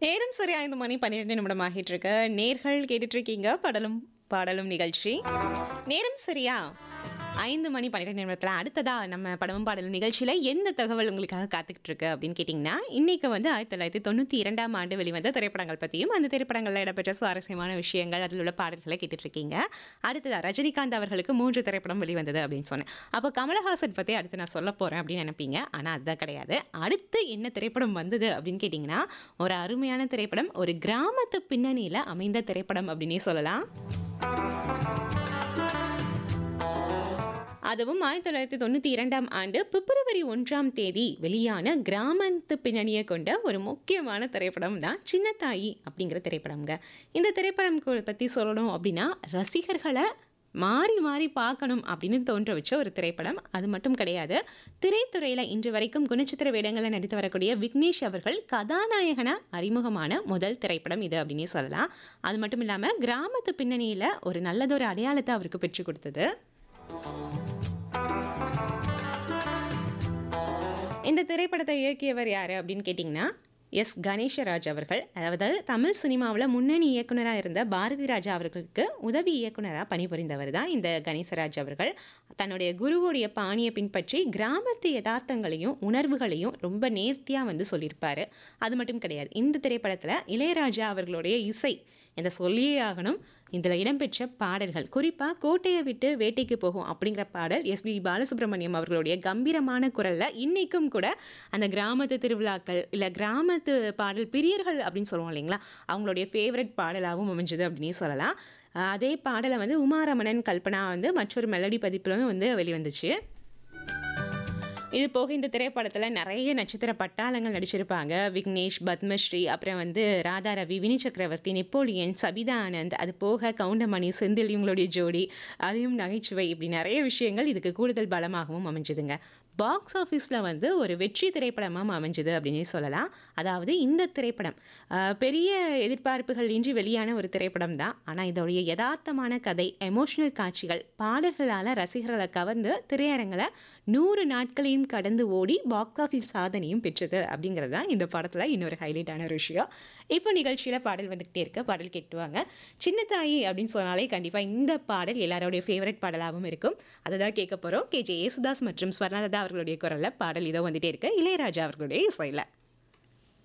நேரம் சரி ஐந்து மணி பன்னிரெண்டு நிமிடம் ஆகிட்டு இருக்கு நேர்கள் கேட்டுட்டு இருக்கீங்க படலும் பாடலும் நிகழ்ச்சி நேரம் சரியா ஐந்து மணி பன்னிரெண்டு நிமிடத்தில் அடுத்ததா நம்ம படமும் பாடலும் நிகழ்ச்சியில் எந்த தகவல் உங்களுக்காக காத்துக்கிட்டு இருக்கு அப்படின்னு கேட்டிங்கன்னா இன்னைக்கு வந்து ஆயிரத்தி தொள்ளாயிரத்தி தொண்ணூற்றி இரண்டாம் ஆண்டு வெளிவந்த திரைப்படங்கள் பற்றியும் அந்த திரைப்படங்களில் இடம்பெற்ற சுவாரஸ்யமான விஷயங்கள் அதில் உள்ள பாடல்களை கேட்டுட்டு இருக்கீங்க அடுத்ததா ரஜினிகாந்த் அவர்களுக்கு மூன்று திரைப்படம் வெளிவந்தது அப்படின்னு சொன்னேன் அப்போ கமலஹாசன் பற்றி அடுத்து நான் சொல்ல போகிறேன் அப்படின்னு நினைப்பீங்க ஆனால் அதுதான் கிடையாது அடுத்து என்ன திரைப்படம் வந்தது அப்படின்னு கேட்டிங்கன்னா ஒரு அருமையான திரைப்படம் ஒரு கிராமத்து பின்னணியில் அமைந்த திரைப்படம் அப்படின்னே சொல்லலாம் அதுவும் ஆயிரத்தி தொள்ளாயிரத்தி தொண்ணூற்றி இரண்டாம் ஆண்டு பிப்ரவரி ஒன்றாம் தேதி வெளியான கிராமத்து பின்னணியை கொண்ட ஒரு முக்கியமான திரைப்படம் தான் சின்னத்தாயி அப்படிங்கிற திரைப்படம்ங்க இந்த திரைப்படம் கு- பற்றி சொல்லணும் அப்படின்னா ரசிகர்களை மாறி மாறி பார்க்கணும் அப்படின்னு தோன்ற வச்ச ஒரு திரைப்படம் அது மட்டும் கிடையாது திரைத்துறையில் இன்று வரைக்கும் குணச்சித்திர வேடங்களில் நடித்து வரக்கூடிய விக்னேஷ் அவர்கள் கதாநாயகன அறிமுகமான முதல் திரைப்படம் இது அப்படின்னே சொல்லலாம் அது மட்டும் இல்லாமல் கிராமத்து பின்னணியில் ஒரு நல்லதொரு அடையாளத்தை அவருக்கு பெற்றுக் கொடுத்தது இந்த திரைப்படத்தை இயக்கியவர் யார் அப்படின்னு கேட்டிங்கன்னா எஸ் கணேசராஜ் அவர்கள் அதாவது தமிழ் சினிமாவில் முன்னணி இயக்குனராக இருந்த பாரதி ராஜா அவர்களுக்கு உதவி இயக்குனராக பணிபுரிந்தவர் தான் இந்த கணேசராஜ் அவர்கள் தன்னுடைய குருவுடைய பாணியை பின்பற்றி கிராமத்து யதார்த்தங்களையும் உணர்வுகளையும் ரொம்ப நேர்த்தியாக வந்து சொல்லியிருப்பார் அது மட்டும் கிடையாது இந்த திரைப்படத்தில் இளையராஜா அவர்களுடைய இசை இதை சொல்லியே ஆகணும் இதில் இடம்பெற்ற பாடல்கள் குறிப்பாக கோட்டையை விட்டு வேட்டைக்கு போகும் அப்படிங்கிற பாடல் எஸ்பி பாலசுப்ரமணியம் அவர்களுடைய கம்பீரமான குரலில் இன்றைக்கும் கூட அந்த கிராமத்து திருவிழாக்கள் இல்லை கிராமத்து பாடல் பிரியர்கள் அப்படின்னு சொல்லுவோம் இல்லைங்களா அவங்களுடைய ஃபேவரட் பாடலாகவும் அமைஞ்சது அப்படின்னே சொல்லலாம் அஹ் அதே பாடலை வந்து உமாரமணன் கல்பனா வந்து மற்றொரு மெலடி பதிப்பிலும் வந்து வெளிவந்துச்சு இது போக இந்த திரைப்படத்தில் நிறைய நட்சத்திர பட்டாளங்கள் நடிச்சிருப்பாங்க விக்னேஷ் பத்மஸ்ரீ அப்புறம் வந்து ராதா ரவி வினி சக்கரவர்த்தி நெப்போலியன் சபிதா ஆனந்த் அது போக கவுண்டமணி செந்தில் இவங்களுடைய ஜோடி அதையும் நகைச்சுவை இப்படி நிறைய விஷயங்கள் இதுக்கு கூடுதல் பலமாகவும் அமைஞ்சதுங்க பாக்ஸ் ஆஃபீஸில் வந்து ஒரு வெற்றி திரைப்படமாக அமைஞ்சது அப்படின்னு சொல்லலாம் அதாவது இந்த திரைப்படம் ஆஹ், பெரிய எதிர்பார்ப்புகள் இன்றி வெளியான ஒரு திரைப்படம் தான் ஆனால் இதோடைய யதார்த்தமான கதை எமோஷனல் காட்சிகள் பாடல்களால் ரசிகர்களை கவர்ந்து திரையரங்களை நூறு நாட்களையும் கடந்து ஓடி பாக்ஸ் ஆஃபீஸ் சாதனையும் பெற்றது அப்படிங்கிறது தான் இந்த படத்தில் இன்னொரு ஹைலைட்டான ஒரு விஷயம் இப்போ நிகழ்ச்சியில் பாடல் வந்துக்கிட்டே இருக்க பாடல் கேட்டுவாங்க சின்னத்தாயி அப்படின்னு சொன்னாலே கண்டிப்பாக இந்த பாடல் எல்லாரோடைய ஃபேவரட் பாடலாகவும் இருக்கும் அதை தான் கேட்க போகிறோம் கே ஜே யேசுதாஸ் மற்றும் ஸ்வர்ணலதா அவர்களுடைய குரலில் பாடல் இதோ வந்துட்டே இருக்கு இளையராஜா அவர்களுடைய இசையில்